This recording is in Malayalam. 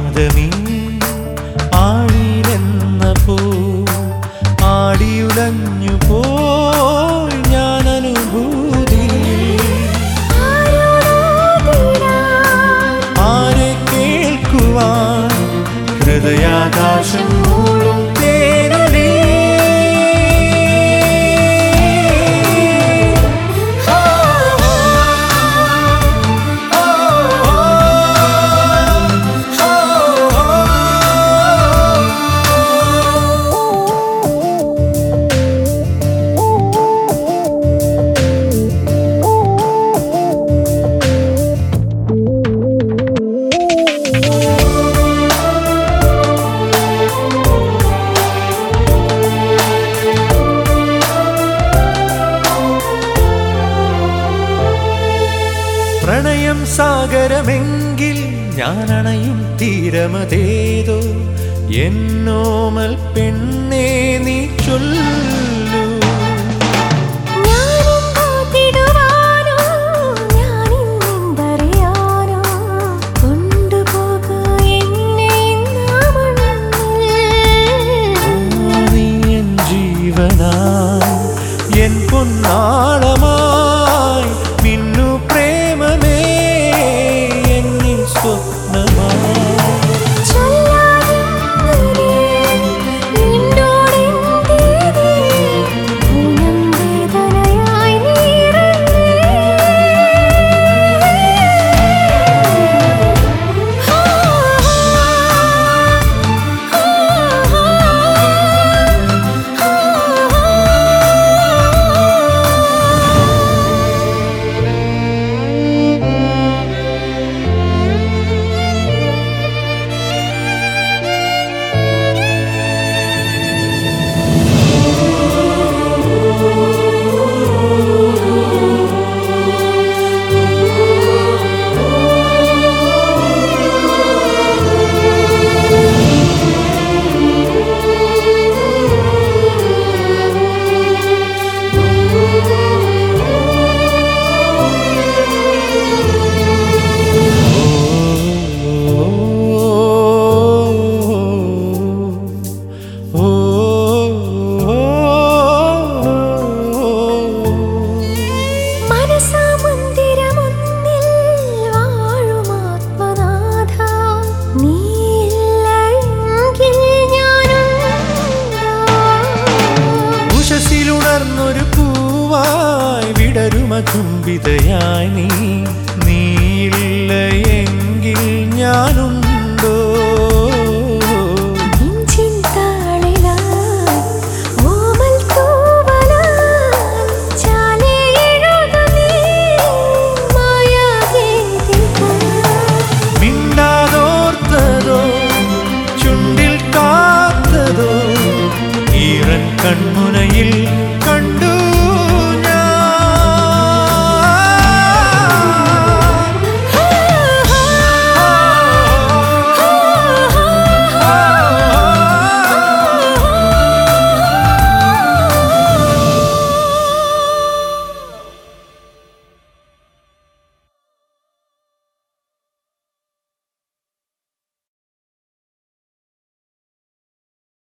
നാദമീ ആഴിയിലെന്ന പോ ആടിയുലഞ്ഞു പോയി ഞാൻ അനുഭൂതി ആരെ കേൾക്കുവാൻ ഹൃദയാകാശം മൂളും തേനൊലി പ്രണയം സാഗരമെങ്കിൽ ഞാനണയും തീരമതേതോ എന്നോമൽ പെണ്ണേ നീ ചൊല്ലു നീ എൻ ജീവനായി എൻ പൊന്നാളമായി മിന്നു പ്രേമമേ എന്നിൽ സ്വപ്നമായി ഓ മനസാമന്ദിരമൊന്നിൽ വാഴുമാത്മനാഥ നീയില്ലെങ്കിൽ ഞാനുണ്ടോ ഉഷസിലുണർന്നൊരു പൂവായി വിടരുമ ചുംബിതയായി നീ നീയില്ല എങ്കിൽ ഞാനുണ്ടോ നെഞ്ചിൻ താളിലായി ഓമൽ തൂവലായി ചാലേ എഴുതു നീ മായാഗീതികൾ. മിണ്ടാതോർത്തതോ ചുണ്ടിൽ കാത്തതോ ഈറൻ കൺമുനയിൽ